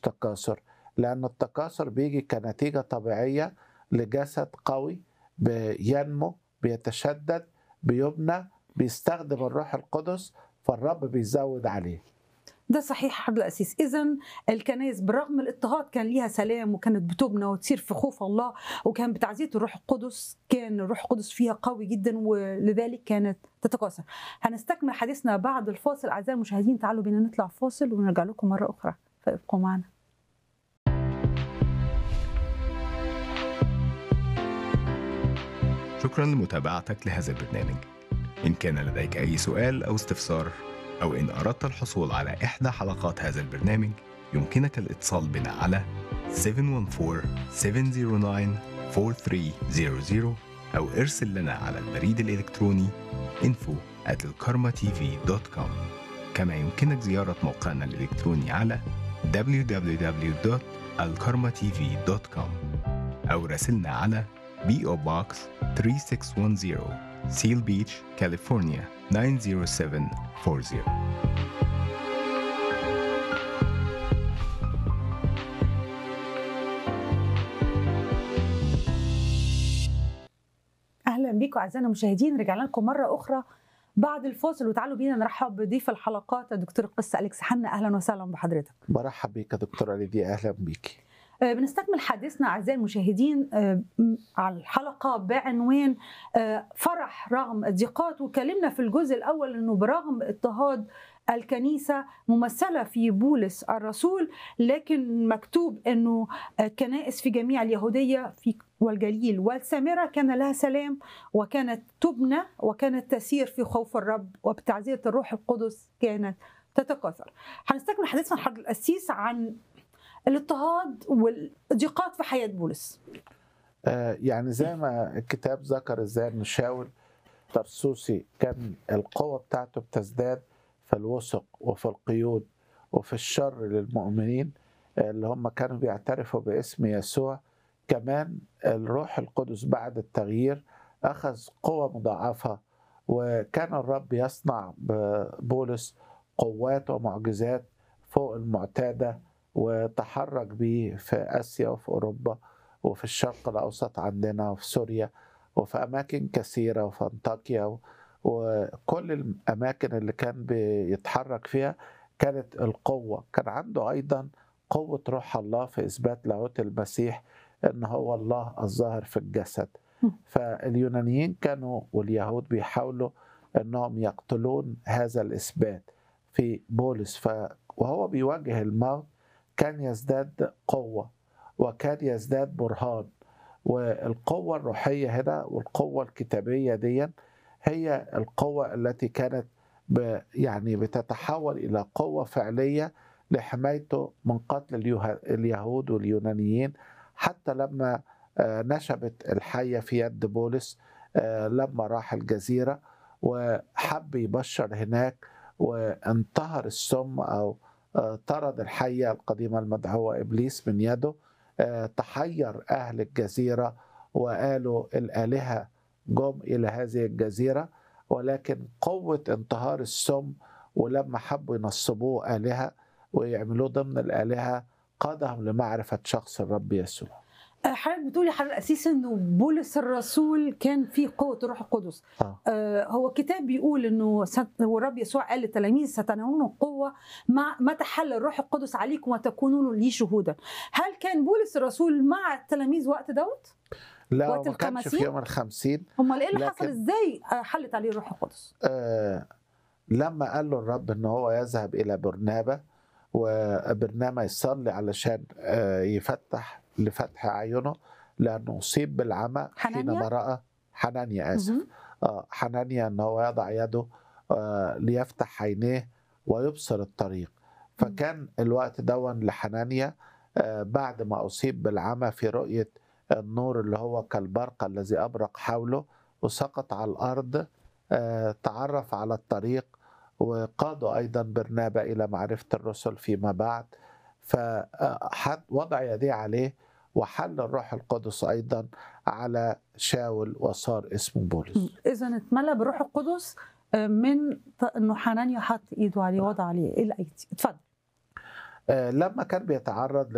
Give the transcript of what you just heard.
تكاثر لأن التكاثر بيجي كنتيجة طبيعية لجسد قوي بينمو بيتشدد بيبنى بيستخدم الروح القدس فالرب بيزود عليه ده صحيح حضر الأسيس إذا الكنائس برغم الاضطهاد كان ليها سلام وكانت بتبنى وتصير في خوف الله وكان بتعزية الروح القدس كان الروح القدس فيها قوي جدا ولذلك كانت تتكاثر هنستكمل حديثنا بعد الفاصل أعزائي المشاهدين تعالوا بينا نطلع فاصل ونرجع لكم مرة أخرى فابقوا معنا شكرا لمتابعتك لهذا البرنامج إن كان لديك أي سؤال أو استفسار أو إن أردت الحصول على إحدى حلقات هذا البرنامج يمكنك الاتصال بنا على 714-709-4300 أو ارسل لنا على البريد الإلكتروني info at كما يمكنك زيارة موقعنا الإلكتروني على www.alkarmatv.com أو راسلنا على PO Box 3610 Seal Beach, California 90740 اهلا بيكم اعزائنا المشاهدين رجعنا لكم مره اخرى بعد الفاصل وتعالوا بينا نرحب بضيف الحلقات الدكتور القس اليكس حنا اهلا وسهلا بحضرتك برحب بيك يا دكتورة ليديا أهلا بيكي آه، بنستكمل حديثنا اعزائي المشاهدين آه، م- على الحلقه بعنوان آه، فرح رغم الضيقات وكلمنا في الجزء الاول انه برغم اضطهاد الكنيسه ممثله في بولس الرسول لكن مكتوب انه الكنائس في جميع اليهوديه في والجليل والسامره كان لها سلام وكانت تبنى وكانت تسير في خوف الرب وبتعزيه الروح القدس كانت تتكاثر. هنستكمل حديثنا حضر القسيس عن الاضطهاد والضيقات في حياه بولس. آه، يعني زي ما الكتاب ذكر ازاي ان شاول ترسوسي كان القوة بتاعته بتزداد في الوثق وفي القيود وفي الشر للمؤمنين آه، اللي هم كانوا بيعترفوا باسم يسوع كمان الروح القدس بعد التغيير أخذ قوة مضاعفة وكان الرب يصنع ببولس قوات ومعجزات فوق المعتادة وتحرك به في آسيا وفي أوروبا وفي الشرق الأوسط عندنا وفي سوريا وفي أماكن كثيرة وفي أنطاكيا و- وكل الأماكن اللي كان بيتحرك فيها كانت القوة كان عنده أيضا قوة روح الله في إثبات لاهوت المسيح إن هو الله الظاهر في الجسد فاليونانيين كانوا واليهود بيحاولوا أنهم يقتلون هذا الإثبات في بولس ف وهو بيواجه الموت كان يزداد قوة وكان يزداد برهان والقوة الروحية هنا والقوة الكتابية دي هي القوة التي كانت ب يعني بتتحول إلى قوة فعلية لحمايته من قتل اليه- اليهود واليونانيين حتى لما آه، نشبت الحية في يد بولس آه، لما راح الجزيرة وحب يبشر هناك وانتهر السم أو آه، طرد الحية القديمة المدعوة إبليس من يده آه، تحير أهل الجزيرة وقالوا الآلهة جم إلى هذه الجزيرة ولكن قوة انتهار السم ولما حبوا ينصبوه آلهة ويعملوه ضمن الآلهة قادهم لمعرفة شخص الرب يسوع آه، حضرتك بتقولي حضرتك القسيس انه بولس الرسول كان فيه قوه الروح القدس. آه. آه، هو الكتاب بيقول انه ست- والرب يسوع قال للتلاميذ ستنالون القوه مع متى حل الروح القدس عليكم وتكونون لي شهودا. هل كان بولس الرسول مع التلاميذ وقت دوت؟ لا وقت هو ما كانش في الخمسين؟ يوم الخمسين امال ايه اللي حصل لكن- ازاي آه، حلت عليه الروح القدس؟ آه لما قال له الرب ان هو يذهب الى برنابا وبرنابا يصلي علشان آه يفتح لفتح اعينه لانه اصيب بالعمى حنانيا؟ حينما راى حنانيا اسف مهم. آه حنانيا ان هو يضع يده آه ليفتح عينيه ويبصر الطريق فكان الوقت دون لحنانيا آه بعد ما اصيب بالعمى في رؤيه النور اللي هو كالبرق الذي ابرق حوله وسقط على الارض آه تعرف على الطريق وقادوا ايضا برنابا الى معرفه الرسل فيما بعد فوضع يديه عليه وحل الروح القدس ايضا على شاول وصار اسمه بولس اذا اتملى بالروح القدس آه، من ط- انه حنانيا حط ايده عليه وضع عليه ايه الايدي اتفضل آه، لما كان بيتعرض